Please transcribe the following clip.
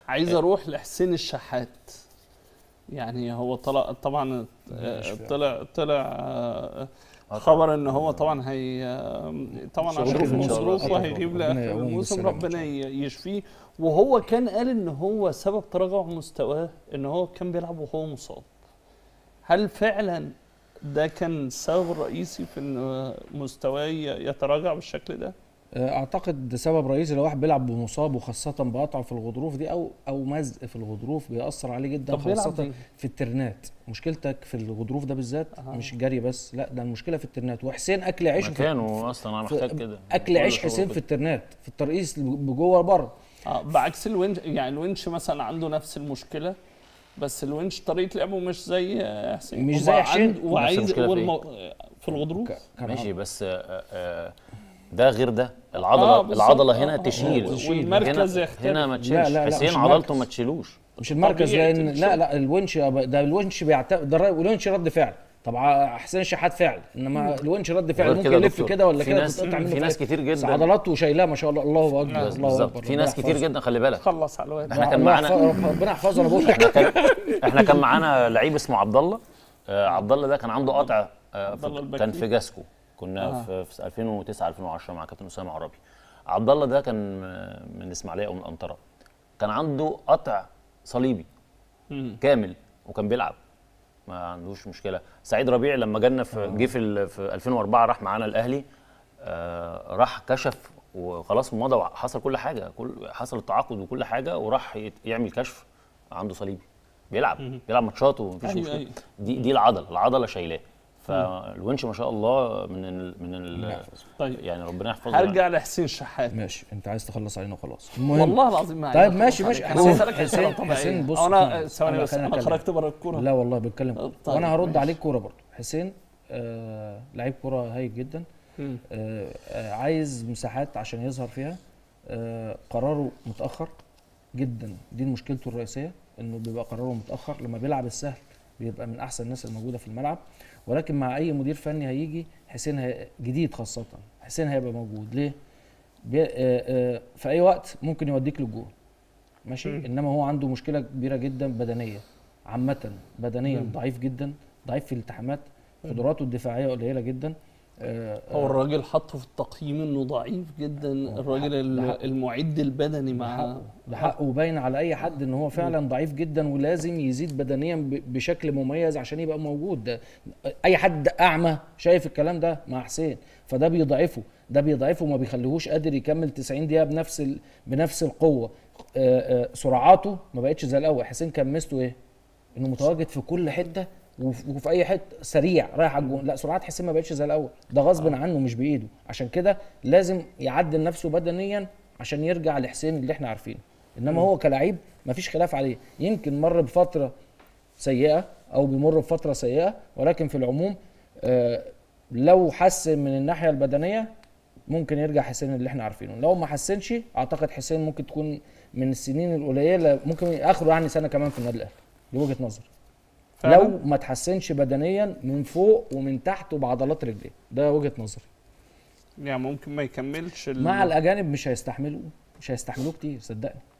عايز اروح لحسين الشحات يعني هو طلع طبعا آه، مش فاهم. طلع طلع آه، آه، خبر ان هو طبعا هي آه، طبعا ظروف عشان الموسم. ظروف آه، وهيغيب ربنا لاخر يقوم الموسم بالسلامة إن ربنا شاء ي- يشفيه وهو كان قال ان هو سبب تراجع مستواه ان هو كان بيلعب وهو مصاب هل فعلا ده كان السبب الرئيسي في ان مستواه ي- يتراجع بالشكل ده؟ اعتقد سبب رئيسي لو واحد بيلعب بمصاب وخاصه بقطع في الغضروف دي او او مزق في الغضروف بيأثر عليه جدا طب بيلعب خاصه ليه؟ في الترنات مشكلتك في الغضروف ده بالذات أها. مش جري بس لا ده المشكله في الترنات وحسين اكل عيشه في مكانه اصلا انا في- محتاج كده اكل كل عيش شغله حسين كده. في الترنات في الترقيص بجوه بره آه بعكس الونش يعني الونش مثلا عنده نفس المشكله بس الونش طريقه لعبه مش زي آه، حسين مش زي وبقى حسين. عند- نفس وعايز المشكلة في والمو... في الغضروف ك- كان ماشي عم- بس آه، آه، ده غير ده العضله آه، بالظبط. العضله هنا آه، تشيل آه، تشيل. والمركز هنا, يختلف هنا ما لا، تشيلش لا، لا، حسين مش عضلته المركز. ما تشيلوش مش المركز طبيعي لان تمشي. لا لا الونش ده الونش بيعتمد ده الونش رد فعل طبعا حسين الشحات فعل انما الونش رد فعل غير ممكن كده يا يلف دكتور، كده ولا في كده ناس تتقطع منه في ناس فات. كتير بس جدا عضلاته شايلاه ما شاء الله الله اكبر بس الله بالظبط اكبر في ناس كتير جدا خلي بالك خلص على الواد احنا كان الله معانا يحفظ- ربنا يحفظه انا بقول لك احنا كان معانا لعيب اسمه عبد الله آه عبد الله ده كان عنده قطع آه عبد الله في- البكري. كان في جاسكو كنا آه. في, في 2009 2010 مع كابتن اسامه عربي عبد الله ده كان آه، من الاسماعيليه او من الانطره كان عنده قطع صليبي مم. كامل وكان بيلعب ما عندوش مشكله سعيد ربيع لما جالنا في جه في, ال- في 2004 راح معانا الاهلي آه راح كشف وخلاص مضى وحصل كل حاجه كل حصل التعاقد وكل حاجه وراح يت- يعمل كشف عنده صليبي بيلعب بيلعب ماتشات ومفيش أيوة، مشكله أيوة. دي دي العضله العضله شايلاه فالونش ما شاء الله من ال من ال طيب يعني ربنا يحفظه هرجع لحسين شحات ماشي انت عايز تخلص علينا وخلاص المهم والله العظيم ما طيب عايز ماشي، أخلص ماشي. عليك. حسين- انا بسالك حسين- اسئله طبيعيه حسين بص، أو انا خلينا- ثواني بس خلينا انا نتكلم. خرجت بره الكوره لا والله بتكلم كورة. طيب، وانا هرد ماشي. عليك كوره برضه حسين آه لعيب كوره هايل جدا مم. آه آه عايز مساحات عشان يظهر فيها آه قراره متاخر جدا دي مشكلته الرئيسيه انه بيبقى قراره متاخر لما بيلعب السهل بيبقى من احسن الناس الموجوده في الملعب ولكن مع اي مدير فني هيجي حسين هي جديد خاصه حسين هيبقى موجود ليه بي آه آه في اي وقت ممكن يوديك للجول ماشي مم. انما هو عنده مشكله كبيره جدا بدنيه عامه بدنيا مم. ضعيف جدا ضعيف في الالتحامات قدراته الدفاعيه قليله جدا آه، هو آه، الراجل حطه في التقييم انه ضعيف جدا الراجل ده ال- حقه. المعد البدني ده مع حقه ده حقه وباين على اي حد ان هو فعلا ضعيف جدا ولازم يزيد بدنيا ب- بشكل مميز عشان يبقى موجود ده اي حد اعمى شايف الكلام ده مع حسين فده بيضعفه ده بيضعفه وما بيخليهوش قادر يكمل 90 دقيقه بنفس ال... بنفس القوه آه، آه، سرعاته ما بقتش زي الاول حسين كان ميزته ايه انه متواجد في كل حته وف- وفي اي حته سريع رايح على الجون لا سرعات حسين ما بقتش زي الاول ده غصب عنه مش بايده عشان كده لازم يعدل نفسه بدنيا عشان يرجع لحسين اللي احنا عارفينه انما هو كلاعب مفيش خلاف عليه يمكن مر بفتره سيئه او بيمر بفتره سيئه ولكن في العموم آه، لو حسن من الناحيه البدنيه ممكن يرجع حسين اللي احنا عارفينه لو ما حسنش اعتقد حسين ممكن تكون من السنين القليله ممكن اخره يعني سنه كمان في النادي الاهلي دي وجهه نظري فعلاً؟ لو ما تحسنش بدنيا من فوق ومن تحت وبعضلات رجليه ده وجهه نظري يعني ممكن ما يكملش ال- مع الاجانب مش هيستحملوا مش هيستحملوه كتير صدقني